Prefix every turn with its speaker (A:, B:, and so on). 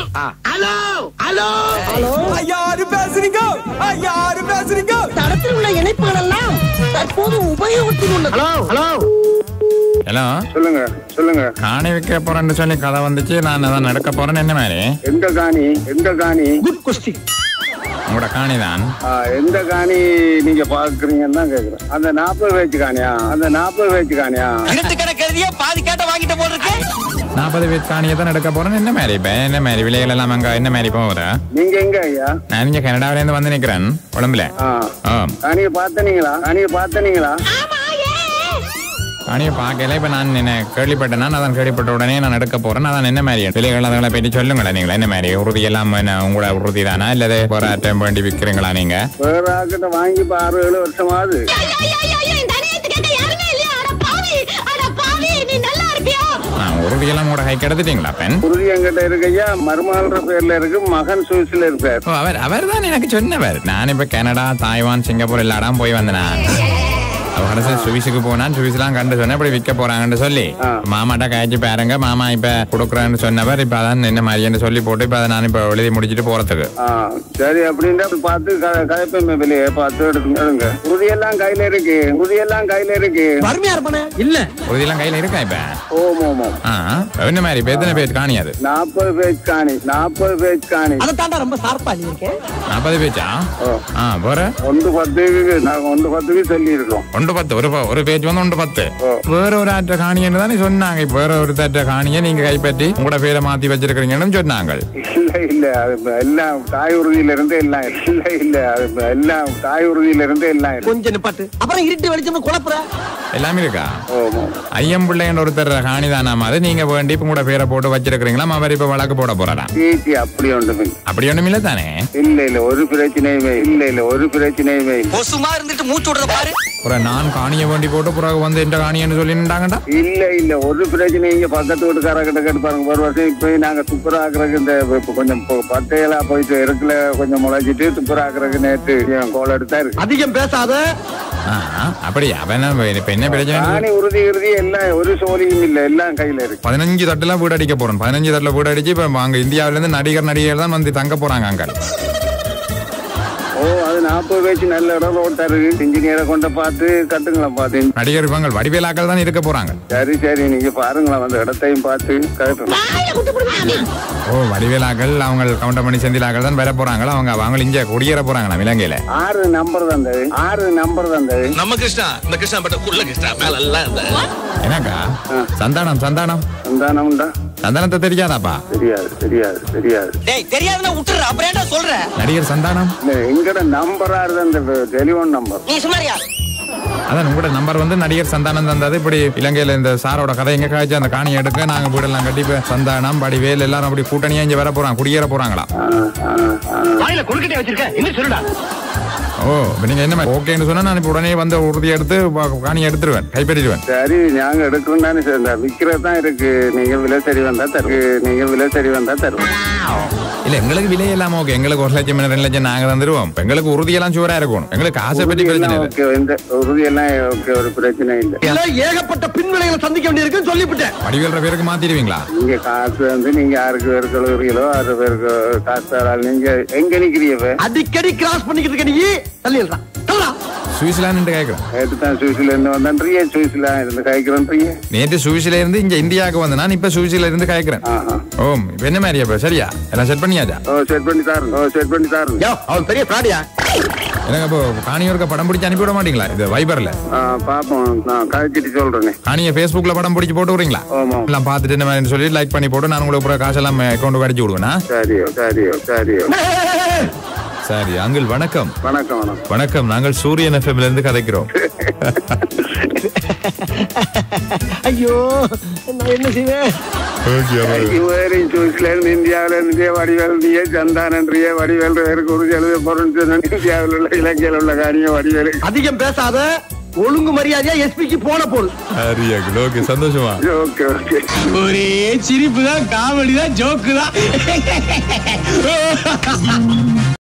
A: Hello hello
B: hello
C: யாரு பேசுறீங்க யாரு பேசுறீங்க
B: தடத்தில் உள்ள இணைப்புகள் எல்லாம் தற்போது உபயோகத்தில் உள்ளது
A: ஹலோ ஹலோ
D: ஹலோ
E: சொல்லுங்க சொல்லுங்க
D: காணி வைக்க போறேன்னு சொல்லி கதை வந்துச்சு நான் அதான் நடக்க போறேன்னு என்ன மாதிரி
E: எந்த காணி எந்த காணி
B: குட் கொஸ்டின்
D: உங்களோட காணி தான்
E: ஆ, எந்த காணி நீங்க பாக்குறீங்கன்னு தான் கேக்குறேன் அந்த நாற்பது பேச்சு காணியா அந்த நாற்பது பேச்சு காணியா
C: இருட்டு கணக்கு எழுதிய பாதி கேட்ட வாங்கிட்டு போல் இருக்கு
D: நாற்பது பேர் காணியை தான் எடுக்க போறேன்னு என்ன மாதிரி இப்ப என்ன மாதிரி விலைகள் எல்லாம் அங்க என்ன மாதிரி போகுது
E: நீங்க எங்க ஐயா
D: நான் இங்க கனடாவில இருந்து வந்து நிக்கிறேன் உடம்புல
E: ஆ
D: ஆ
E: காணியை பார்த்தனீங்களா காணியை பார்த்தனீங்களா
D: காணியை பார்க்கல இப்ப நான் என்ன கேள்விப்பட்டேன் நான் அதான் கேள்விப்பட்ட உடனே நான் எடுக்க போறேன் அதான் என்ன மாதிரி விலைகள் அதெல்லாம் பற்றி சொல்லுங்களேன் நீங்களா என்ன மாதிரி உறுதி எல்லாம் என்ன உங்களோட உறுதி தானா இல்லது வேற அட்டம் வேண்டி விற்கிறீங்களா நீங்க
E: வேற ஆக்கிட்ட வாங்கி இப்ப ஆறு ஏழு வருஷமாவது
D: ஆ, உறுதியெல்லாம் உங்களோட கை எடுத்துட்டீங்களா பெண்
E: உறுதி எங்கிட்ட இருக்கு ஐயா மருமகன்ற பேர்ல இருக்கு மகன் சுவிஸ்ல இருக்கார்
D: ஓ, அவர் அவர் தான் எனக்கு சொன்னவர் நான் இப்ப கனடா தாய்வான் சிங்கப்பூர் எல்லா இடம் போய் வந்தேன் அவர் கடைசி சுவிஸுக்கு போனான் சுவிஸ்லாம் கண்டு சொன்னேன் இப்படி விற்க போறாங்கன்னு சொல்லி
E: ஆ.
D: மாமாட்ட கழிச்சு பாருங்க மாமா இப்ப கொடுக்குறேன்னு சொன்னவர் இப்ப அதான் என்ன மாதிரின்னு சொல்லி போட்டு இப்ப அதை நான் இப்ப எழுதி முடிச்சிட்டு போறதுக்கு
E: ஆ சரி அப்படின்னா பார்த்து க- கதைப்பேன் விலையை பார்த்து எடுத்துங்க எடுங்க உறுதியெல்லாம் கையில இருக்கு உறுதியெல்லாம் கையில இருக்கு
B: வறுமையா இருப்பானே இல்ல
D: உறுதியெல்லாம் கையில இருக்கா இப்ப
E: ஓம் ஓம் ஓம்
D: ஆ என்ன மாதிரி இப்ப எத்தனை பேர் காணியாது
E: நாற்பது பேஜ் காணி நாற்பது பேஜ் காணி
B: அதை தாண்டா ரொம்ப ஷார்ப்பா இருக்கேன்
D: நாற்பது பேச்சா
E: ஓ
D: ஆ போற
E: ஒன்று பத்துக்கு நாங்க ஒன்று பத்துக்கு சொல்லி இருக்கோம்
D: ஒன்று பத்து ஒரு ப- ஒரு பேஜ் வந்து ஒன்று பத்து
E: ஓ.
D: வேற ஒரு ஆற்ற காணின்னு தானே சொன்னாங்க இப்ப வேற ஒரு தட்ட காணியை நீங்க கைப்பற்றி உங்களோட பேரை மாத்தி வச்சிருக்கிறீங்கன்னு சொன்னாங்க
E: இல்ல இல்ல அது எல்லாம் தாய் உறுதியில இருந்து எல்லாம் இல்ல இல்ல அது எல்லாம் தாய் உறுதியில இருந்து எல்லாம் இருக்கு.
B: கொஞ்சம் நிப்பாட்டு அப்புறம் இருட்டு வெளிச்சம் குழப்புற
D: எல்லாமே இருக்கா
E: ஓம் ஓம்
D: ஐயம்பிள்ளைன்னு ஒருத்தர் காணி தானாமா அது நீங்க வேண்டி இப்ப உங்களோட பேரை போட்டு வச்சிருக்கிறீங்களா அவர் இப்ப வழக்கு போட போறாராம்
E: சீச்சி அப்படி ஒன்றுமே இல்ல.
D: அப்படி ஒண்ணும் இல்ல தானே
E: இல்ல இல்ல ஒரு பிரச்சனையுமே இல்ல இல்ல ஒரு பிரச்சனையுமே இல்ல
C: பொசுமா இருந்துட்டு மூச்சு விடுறத பாரு
D: அப்புறம் நான் காணியை வேண்டி போட்டு பிறகு வந்து எந்த காணின்னு சொல்லிட்டாங்கடா
E: இல்ல இல்ல ஒரு பிரச்சனையும் இங்க பக்கத்து வீட்டுக்கார கிட்ட கேட்டு பாருங்க ஒரு வருஷம் இப்ப நாங்க துப்புராக்குறதுக்கு இந்த இப்ப கொஞ்சம் பொ- பட்டையெல்லாம் போயிட்டு இருக்குல கொஞ்சம் முளைச்சிட்டு துப்புராக்குறதுக்கு நேற்று என் கோல் எடுத்தா இருக்கு
B: அதிகம் பேசாத
D: ஆ, அப்படியா அப்ப என்ன இப்ப என்ன பிரச்சனை
E: காணி உறுதி உறுதி எல்லாம் ஒரு சோழியும் இல்ல எல்லாம் கையில இருக்கு
D: பதினஞ்சு தட்டுல வீடு அடிக்க போறோம் பதினஞ்சு தட்டுல வீடு அடிச்சு இப்ப அங்க இந்தியாவில இருந்து நடிகர் நடிகர் தான் வந்து தங்க போறாங்க அங்க
E: ஓ அது நாற்பது பேச்சு நல்ல இடம் ரோட்டா இருக்கு இன்ஜினியரை கொண்டு பார்த்து கட்டுங்களேன் பார்த்து
D: நடிகர் இவங்க வடிவேலாக்கள் தான் இருக்க போறாங்க
E: சரி சரி நீங்க பாருங்களேன் அந்த இடத்தையும் பார்த்து கட்டணும்
D: ஓ வடிவேலாக்கள் அவங்க கவுண்டர் பண்ணி செந்திலாக்கள் தான் வர போறாங்களா அவங்க அவங்க இங்க குடியேற போறாங்களா இலங்கையில
E: ஆறு நம்பர் தந்தது ஆறு நம்பர் தந்தது
F: நம்ம கிருஷ்ணா இந்த கிருஷ்ணா பட்ட குள்ள கிருஷ்ணா மேல எல்லாம் இந்த
D: என்னக்கா சந்தானம் சந்தானம்
E: சந்தானம்டா
D: சந்தானத்தை தெரியாதாப்பா
E: தெரியாது தெரியாது தெரியாது
C: டேய் தெரியாதுன்னா விட்டுற அப்புறம் ஏன்டா சொல்ற
D: நடிகர் சந்தானம்
E: இல்ல எங்கட நம்பரா இருந்த அந்த டெலிஃபோன் நம்பர்
C: நீ சுமாரியா
D: அதான் உங்களோட நம்பர் வந்து நடிகர் சந்தானம் தந்தது இப்படி இலங்கையில இந்த சாரோட கதை எங்க காய்ச்சி அந்த காணி எடுக்க நாங்க வீடெல்லாம் கட்டி இப்ப சந்தானம் வடிவேல் எல்லாரும் அப்படி கூட்டணியா இங்க வர போறாங்க குடியேற போறாங்களா
A: வாயில கொழுக்கட்டை வச்சிருக்க என்ன சொல்லுடா
D: ஓ இப்ப நீங்க என்ன ஓகேன்னு சொன்னா நான் இப்ப உடனே வந்து உறுதி எடுத்து வ- காணியை எடுத்துருவேன் கைப்பற்றிடுவேன்
E: சரி நாங்க எடுக்கணும் தானே சார் இந்த விக்கிறது தான் இருக்கு நீங்க விலை சரி வந்தா தரு நீங்க விலை சரி வந்தா தருவோம்
D: இல்ல எங்களுக்கு விலை இல்லாம ஓகே எங்களுக்கு ஒரு லட்சம் ரெண்டு லட்சம் நாங்க தந்துருவோம் இப்ப எங்களுக்கு உறுதியெல்லாம் சுவரா இருக்கணும் எங்களுக்கு காசை பற்றி பிரச்சனை இல்லை
E: ஓகே இந்த உறுதியெல்லாம் ஓகே ஒரு பிரச்சனை இல்லை
B: இல்ல ஏகப்பட்ட பின்விளைகளை சந்திக்க வேண்டியிருக்குன்னு சொல்லிவிட்டேன்
D: வடிவேல்ற பேருக்கு மாத்திடுவீங்களா
E: நீங்க காசு வந்து நீங்க ஆறுக்கு பேருக்கு எழுபது ஆறு பேருக்கு காசு தரால் நீங்க எங்க நிக்கிறீங்க
B: அடிக்கடி கிராஸ் பண்ணிக்கிட்டு இருக்க நீ தள்ளிடுறான் தள்ளா
D: சுவிட்சர்லாந்து கேட்கிறேன்
E: நேற்று தான் சுவிஸ்ல இருந்து வந்தேன்றீங்க சுவிஸ்ல இருந்து காய்க்கிறேன்றீங்க
D: நேற்று சுவிஸ்ல இருந்து இங்க இந்தியாவுக்கு வந்து நான் இப்ப சுவிஸ்ல இருந்து கேட்கிறேன்
E: ஆஹா
D: ஓம் இப்ப என்ன மாதிரி அப்ப சரியா எல்லாம் செட் பண்ணியாச்சா
E: ஓ செட் பண்ணி தாருங்க ஓ செட் பண்ணி தாருங்க
B: யோ அவன் பெரிய பிராடியா
D: எனக்கு அப்போ காணியோருக்க படம் பிடிச்சி அனுப்பி விட மாட்டீங்களா இது வைபர்ல
E: ஆ, பாப்போம் நான் கழிச்சிட்டு சொல்றேனே
D: காணியை ஃபேஸ்புக்ல படம் பிடிச்சி போட்டு விடுறீங்களா
E: ஆமா
D: எல்லாம் பார்த்துட்டு என்ன மாதிரி சொல்லி லைக் பண்ணி போட்டு நான் உங்களுக்கு அப்புறம் காசெல்லாம் அக்கௌண்ட் அடிச்சு விடுவேனா
E: சரியோ சரியோ சரியோ
D: சரி அங்கிள் வணக்கம்
E: வணக்கம் வணக்கம்
D: வணக்கம் நாங்கள் சூரியன் எஃப்எம்ல இருந்து கதைக்கிறோம்
B: ஐயோ நான் என்ன செய்வேன்
E: இவரையும் சுவிஸ்ல இருந்து இந்தியாவில இருந்து வடிவேல் நீயே சந்தானன்றிய வடிவேல் பேருக்கு உறுதி எழுத போறேன்னு இந்தியாவில் உள்ள இலங்கையில் உள்ள காரியம் வடிவேல்
B: அதிகம் பேசாத ஒழுங்கு மரியாதையா எஸ்பிக்கு போன போல்
D: சரி அங்கிள் ஓகே சந்தோஷமா
E: ஓகே ஓகே
A: ஒரே சிரிப்பு தான் காமெடி தான் ஜோக்கு தான்